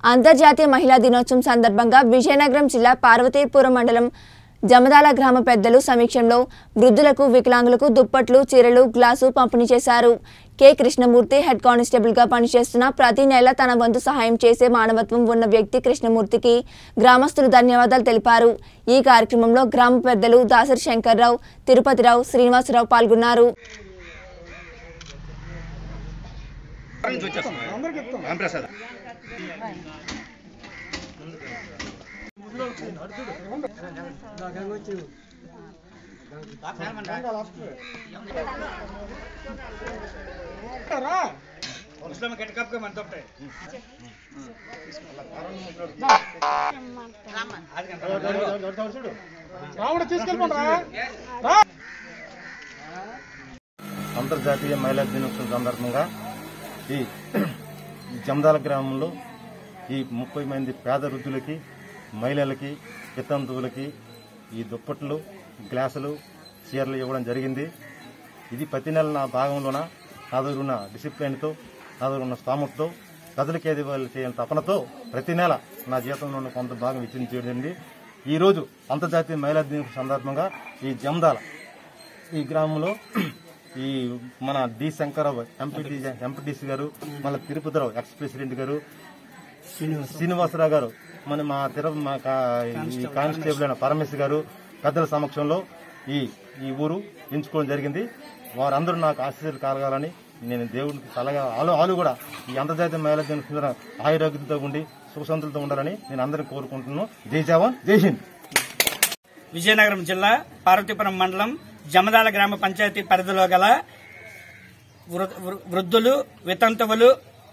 అంతర్జాతీయ మహిళా దినోత్సవం సందర్భంగా విజయనగరం జిల్లా పార్వతీపురం మండలం జమదాల గ్రామ పెద్దలు సమీక్షంలో వృద్ధులకు వికలాంగులకు దుప్పట్లు చీరలు గ్లాసు పంపిణీ చేశారు కె కృష్ణమూర్తి హెడ్ కానిస్టేబుల్గా పనిచేస్తున్న ప్రతి నెల తన వంతు సహాయం చేసే మానవత్వం ఉన్న వ్యక్తి కృష్ణమూర్తికి గ్రామస్తులు ధన్యవాదాలు తెలిపారు ఈ కార్యక్రమంలో గ్రామ పెద్దలు దాసరి శంకర్రావు తిరుపతిరావు శ్రీనివాసరావు పాల్గొన్నారు నుంచి వచ్చేస్తున్నాం రామప్రసాద్ ముస్లిం కట్కప్గా మన తప్పే రాముడు తీసుకెళ్ళిపోండి అంతర్జాతీయ మహిళా దినోత్సవం సందర్భంగా ఈ జమదాల గ్రామంలో ఈ ముప్పై మంది పేద వృద్ధులకి మహిళలకి వితంతువులకి ఈ దుప్పట్లు గ్లాసులు చీరలు ఇవ్వడం జరిగింది ఇది ప్రతి నెల నా భాగంలోన నా దగ్గర ఉన్న డిసిప్లిన్తో నా దగ్గర ఉన్న స్థామతతో గదులకేది వాళ్ళు చేయని తపనతో ప్రతి నెల నా జీతంలో ఉన్న కొంత భాగం ఇచ్చింది జరిగింది ఈ రోజు అంతర్జాతీయ మహిళా దినోత్సవం సందర్భంగా ఈ జమదాల ఈ గ్రామంలో ఈ మన డి శంకరరావు ఎంపీటీ ఎంపీటీసీ గారు మన తిరుపతిరావు ఎక్స్ ప్రెసిడెంట్ గారు శ్రీనివాసరావు గారు మన మా తిరు మా కా- ఈ కానిస్టేబుల్ అయిన పరమేశ్వర్ గారు పెద్దల సమక్షంలో ఈ ఈ ఊరు ఎంచుకోవడం జరిగింది వారందరూ నాకు ఆశీస్సులు కలగాలని నేను దేవుడికి సలహా ఆలు ఆలు కూడా ఈ అంతర్జాతీయ మహిళా దినోత్సవం ఆయురోగ్యంతో ఉండి సుఖశాంతులతో ఉండాలని నేను అందరిని కోరుకుంటున్నాను జై జవాన్ జై హింద్ విజయనగరం జిల్లా పార్వతీపురం మండలం జమదాల గ్రామ పంచాయతీ పరిధిలో గల వృ- వృ- వృద్ధులు వితంతువులు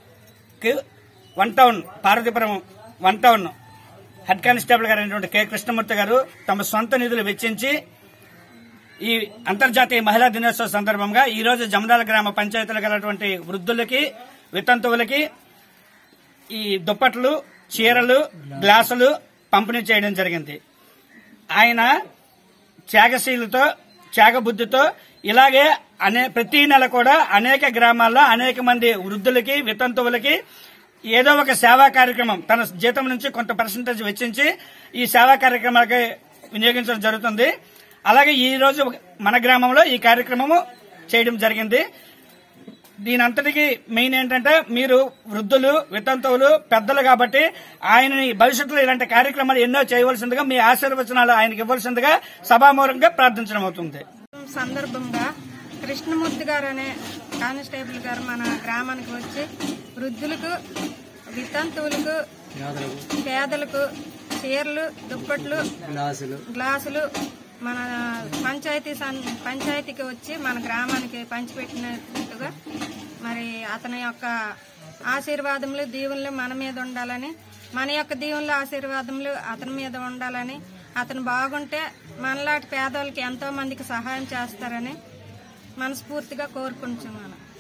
one town Parvathipuram one town head constable గారు అయినటువంటి కె కృష్ణమూర్తి గారు తమ సొంత నిధులు వెచ్చించి ఈ అంతర్జాతీయ మహిళా దినోత్సవ సందర్భంగా ఈ రోజు జమదాల గ్రామ పంచాయతీలో గలటువంటి వృద్ధులకి వితంతువులకి ఈ దుప్పట్లు చీరలు గ్లాసులు పంపిణీ చేయడం జరిగింది ఆయన త్యాగశీలతో త్యాగబుద్ధితో ఇలాగే అనే ప్రతి నెల కూడా అనేక గ్రామాల్లో అనేక మంది వృద్ధులకి వితంతువులకి ఏదో ఒక సేవా కార్యక్రమం తన జీతం నుంచి కొంత పర్సంటేజ్ వెచ్చించి ఈ సేవా కార్యక్రమాలకి వినియోగించడం జరుగుతుంది అలాగే ఈ రోజు మన గ్రామంలో ఈ కార్యక్రమము చేయడం జరిగింది దీని అంతటికి మెయిన్ ఏంటంటే మీరు వృద్ధులు వితంతువులు పెద్దలు కాబట్టి ఆయనని భవిష్యత్తులో ఇలాంటి కార్యక్రమాలు ఎన్నో చేయవలసిందిగా మీ ఆశీర్వచనాలు ఆయనకి ఇవ్వాల్సిందిగా సభామూలంగా ప్రార్థించడం అవుతుంది సందర్భంగా కృష్ణమూర్తి గారు అనే కానిస్టేబుల్ గారు మన గ్రామానికి వచ్చి వృద్ధులకు వితంతువులకు పేదలకు చీరలు దుప్పట్లు గ్లాసులు మన పంచాయతీ సన్- పంచాయతీకి వచ్చి మన గ్రామానికి పంచిపెట్టినట్టుగా మరి అతని యొక్క ఆశీర్వాదములు దీవులు మన మీద ఉండాలని మన యొక్క దీవుల ఆశీర్వాదములు అతని మీద ఉండాలని అతను బాగుంటే మనలాంటి పేదోళ్ళకి ఎంతో మందికి సహాయం చేస్తారని మనస్ఫూర్తిగా కోరుకుంటున్నాను